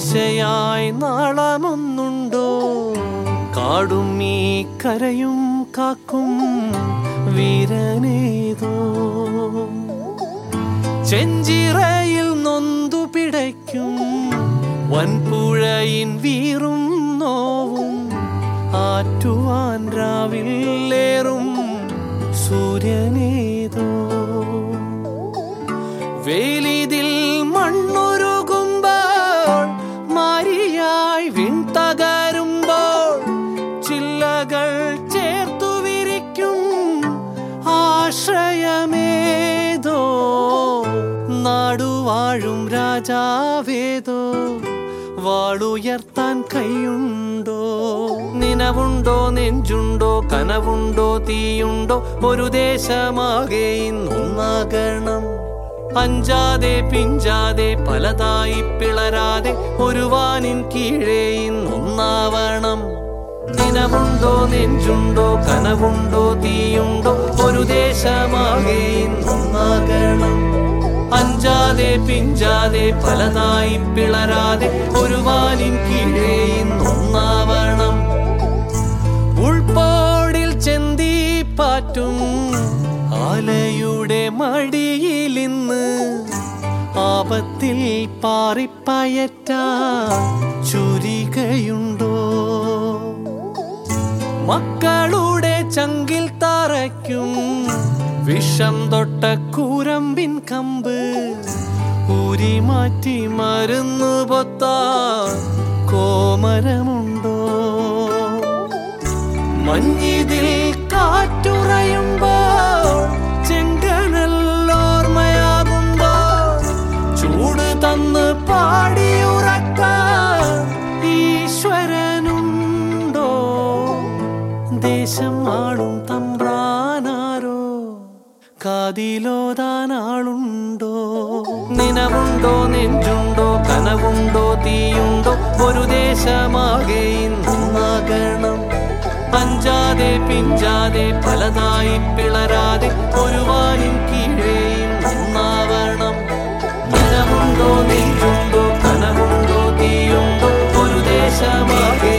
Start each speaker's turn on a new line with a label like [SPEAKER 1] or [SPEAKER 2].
[SPEAKER 1] ആശയായി നാളമൊന്നുണ്ടോ കാടും ഈ കരയും കാക്കും വീരനേതോ ചെഞ്ചിറയിൽ നൊന്തു പിടയ്ക്കും വൻപുഴയിൻ വീറും നോവും ആറ്റുവാൻ രാവിലേറും സൂര്യനേതോ വേലിതിൽ മണ്ണുരുകുമ്പോൾ മാരിയായി വിൺതകരുമ്പോൾ ചില്ലകൾ ചേർത്തു വിരിക്കും ആശ്രയമേതോ നാടുവാഴും രാജാവേതോ വാളുയർത്താൻ കൈയുണ്ടോ നിനവുണ്ടോ നെഞ്ചുണ്ടോ കനവുണ്ടോ തീയുണ്ടോ ഒരു ദേശമാകെ ഇന്നൊന്നാകണം അഞ്ചാതെ പിഞ്ചാതെ പലതായി പിളരാതെ ഒരു വാനിൻ കീഴേ ഇന്നൊന്നാവണം ദിനമുണ്ടോ നെഞ്ചുണ്ടോ കനവുണ്ടോ തീയുണ്ടോ ഒരു ദേശമാകെ ഇന്നൊന്നാകണം അഞ്ചാതെ പിഞ്ചാതെ പലതായി പിളരാതെ ഒരു വാനിൻ കീഴേ ഇന്നൊന്നാവണം ഉൾപ്പോടിൽ ചെന്തി പാറ്റും ആലയുടെ മടിയിൽ ഇന്ന് ആപത്തിൽ പാറിപ്പയറ്റ ചുരികയുണ്ടോ മക്കളുടെ ചങ്കിൽ തറയ്ക്കും വിഷം തൊട്ട കൂരമ്പിൻ കമ്പ് ഊരി മാറ്റി മരുന്ന് പൊത്താ കോമരമുണ്ടോ മഞ്ഞിതിൽ കാറ്റുറയുമ്പോൾ ചെങ്കനൽ ഓർമ്മയാകുമ്പോൾ ചൂട് തന്ന് പാടിയുറക്കാൻ ഈശ്വരനുണ്ടോ ദേശം ആളും തമ്പ്രാനാരോ കാതിലോതാനാളുണ്ടോ നിനവുണ്ടോ നെഞ്ചുണ്ടോ കനവുണ്ടോ തീയുണ്ടോ ഒരു ദേശമാകെ ഇന്നാകണം അഞ്ചാതെ പിഞ്ചാതെ പലതായി പിളരാതെ ഒരു വാനിൻ കീഴേ ഇന്നാവണം നിനവുണ്ടോ നെഞ്ചുണ്ടോ കനവുണ്ടോ തീയുണ്ടോ ഒരു ദേശമാകെ